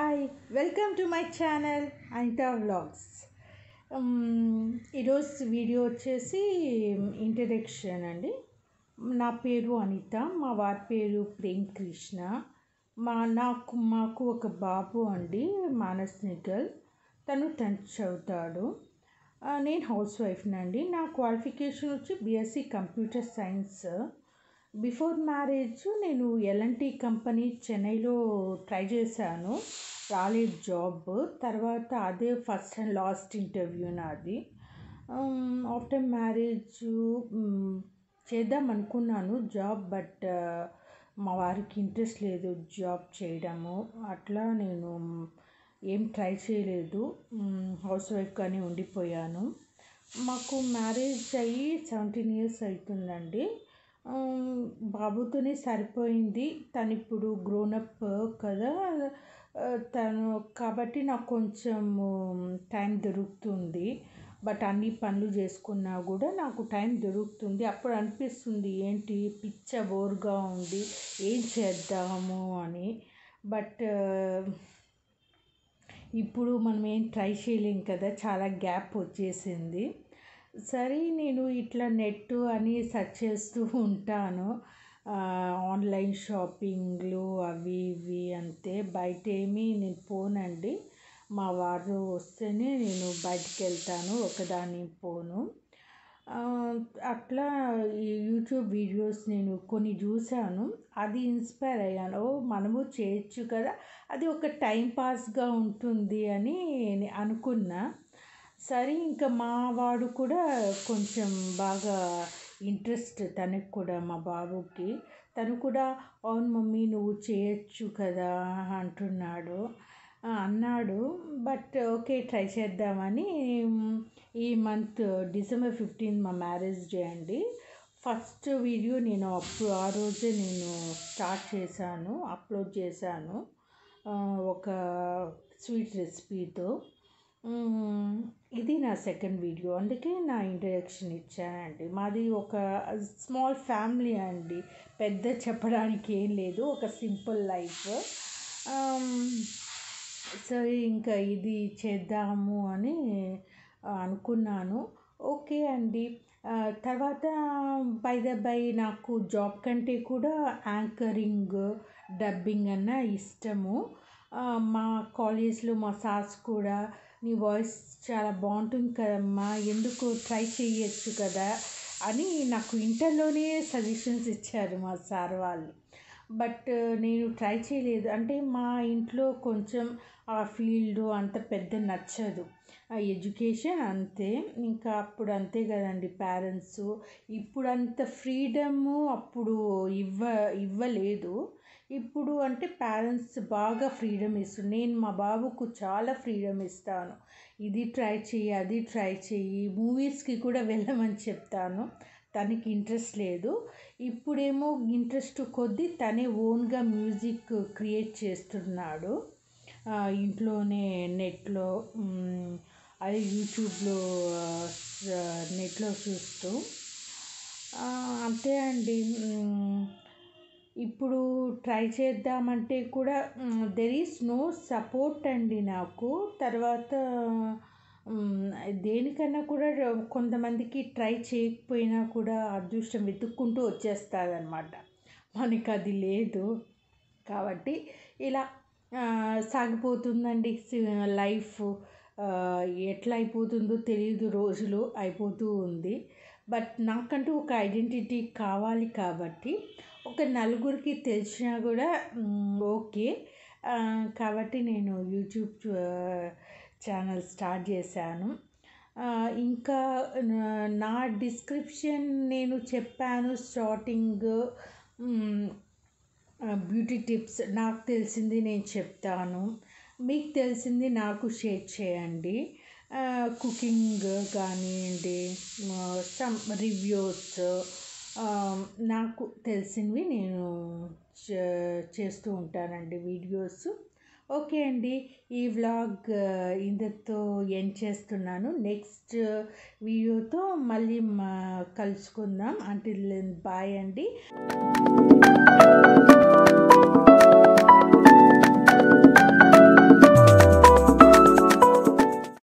Hi welcome to my channel Anita vlogs ఈరోజు video వచ్చేసి introduction అండి నా పేరు అనిత మా వారి పేరు ప్రేమ్ కృష్ణ మా నాకు మాకు ఒక బాబు అండి మానస్ నిగల్ తను టెన్త్ చదువుతాడు ఆ, నేను హౌస్ వైఫ్నండి నా క్వాలిఫికేషన్ వచ్చి BSc computer science before marriage నేను ఎల్ఎన్టీ కంపెనీ చెన్నైలో ట్రై చేశాను రాలేదు జాబ్ తర్వాత అదే ఫస్ట్ అండ్ లాస్ట్ ఇంటర్వ్యూ నాది ఆఫ్టర్ మ్యారేజ్ చేద్దాం అనుకున్నాను జాబ్ బట్ మా వారికి ఇంట్రెస్ట్ లేదు జాబ్ చేయడము అట్లా నేను ఏం ట్రై చేయలేదు హౌస్ వైఫ్గానే ఉండిపోయాను మాకు మ్యారేజ్ అయ్యి సెవెంటీన్ ఇయర్స్ అవుతుందండి ఉమ్, బాబుతోనే సరిపోయింది తను ఇప్పుడు గ్రోనప్ కదా ఆ, తను కాబట్టి నాకు కొంచెం టైం దొరుకుతుంది బట్ అన్ని పనులు చేసుకున్నా కూడా నాకు టైం దొరుకుతుంది అప్పుడు అనిపిస్తుంది ఏంటి పిచ్చ బోర్గా ఉంది ఏం చేద్దాము అని బట్ ఇప్పుడు మనం ఏం ట్రై చేయలేం కదా చాలా గ్యాప్ వచ్చేసింది సరే నేను ఇట్లా నెట్ అని సెర్చ్ చేస్తూ ఉంటాను ఆ, ఆన్లైన్ షాపింగ్లు అవి ఇవి అంతే బయట ఏమీ నేను పోనండి మా వారు వస్తేనే నేను బయటికి వెళ్తాను ఒకదాన్ని పోను ఆ, అట్లా ఈ యూట్యూబ్ వీడియోస్ నేను కొన్ని చూశాను అది ఇన్స్పైర్ అయ్యాను ఓ మనము చేయొచ్చు కదా అది ఒక టైం పాస్గా ఉంటుంది అని నే- అనుకున్నా సరే ఇంకా మా వాడు కూడా కొంచెం బాగా ఇంట్రెస్ట్ తనకు కూడా మా బాబుకి తను కూడా అవును మమ్మీ నువ్వు చేయొచ్చు కదా అంటున్నాడు ఆ, అన్నాడు బట్ ఓకే ట్రై చేద్దామని మ్, ఈ మంత్ డిసెంబర్ ఫిఫ్టీన్ మా మ్యారేజ్ డే అండి ఫస్ట్ వీడియో నేను అప్పుడు ఆ రోజే నేను స్టార్ట్ చేశాను అప్లోడ్ చేశాను ఆ, ఒక స్వీట్ రెసిపీతో మ్మ్. ఇది నా సెకండ్ వీడియో అందుకే నా ఇంట్రడక్షన్ ఇచ్చానండి మాది ఒక స్మాల్ ఫ్యామిలీ అండి పెద్ద చెప్పడానికి ఏం లేదు ఒక సింపుల్ లైఫ్ సరే ఇంకా ఇది చేద్దాము అని ఆ, అనుకున్నాను ఓకే అండి ఆ, తర్వాత బై ద బై నాకు జాబ్ కంటే కూడా యాంకరింగ్ డబ్బింగ్ అన్న ఇష్టము ఆ, మా కాలేజ్లో మా సార్స్ కూడా నీ వాయిస్ చాలా బాగుంటుంది కదమ్మా ఎందుకు ట్రై చేయొచ్చు కదా అని నాకు ఇంటర్లోనే సజెషన్స్ ఇచ్చారు మా సార్ వాళ్ళు బట్ నేను ట్రై చేయలేదు అంటే మా ఇంట్లో కొంచెం ఆ ఫీల్డ్ అంత పెద్ద నచ్చదు ఆ ఎడ్యుకేషన్ అంతే ఇంకా అప్పుడు అంతే కదండి పేరెంట్స్ ఇప్పుడు అంత ఫ్రీడము అప్పుడు ఇవ్వ ఇవ్వలేదు ఇప్పుడు అంటే పేరెంట్స్ బాగా ఫ్రీడమ్ ఇస్తుంది నేను మా బాబుకు చాలా ఫ్రీడమ్ ఇస్తాను ఇది ట్రై చెయ్యి అది ట్రై చెయ్యి మూవీస్కి కూడా వెళ్ళమని చెప్తాను తనకి ఇంట్రెస్ట్ లేదు ఇప్పుడేమో ఇంట్రెస్ట్ కొద్దీ తనే ఓన్గా మ్యూజిక్ క్రియేట్ చేస్తున్నాడు ఆ, ఇంట్లోనే నెట్లో మ్, అదే యూట్యూబ్లో ఆ, నెట్లో చూస్తూ ఆ, అంతే అండి మ్, ఇప్పుడు ట్రై చేద్దామంటే కూడా దెర్ ఈస్ నో సపోర్ట్ అండి నాకు తర్వాత మ్, దేనికన్నా కూడా కొంతమందికి ట్రై చేయకపోయినా కూడా అదృష్టం వెతుక్కుంటూ వచ్చేస్తుంది అనమాట మనకి అది లేదు కాబట్టి ఇలా ఆ, సాగిపోతుందండి లైఫ్ ఎట్లా అయిపోతుందో తెలియదు రోజులు అయిపోతూ ఉంది బట్ నాకంటూ ఒక ఐడెంటిటీ కావాలి కాబట్టి ఒక నలుగురికి తెలిసినా కూడా మ్, ఓకే ఆ, కాబట్టి నేను యూట్యూబ్ ఛానల్ స్టార్ట్ చేశాను ఆ, ఇంకా నా- నా డిస్క్రిప్షన్ నేను చెప్పాను స్టార్టింగ్ మ్, బ్యూటీ టిప్స్ నాకు తెలిసింది నేను చెప్తాను మీకు తెలిసింది నాకు షేర్ చేయండి కుకింగ్ కానివ్వండి సమ్ రివ్యూస్ నాకు తెలిసినవి నేను చే- చేస్తూ ఉంటానండి వీడియోస్ ఓకే అండి ఈ వ్లాగ్ ఇంతతో ఎండ్ చేస్తున్నాను నెక్స్ట్ వీడియోతో మళ్ళీ మా కలుసుకుందాం అంటే బాయ్ అండి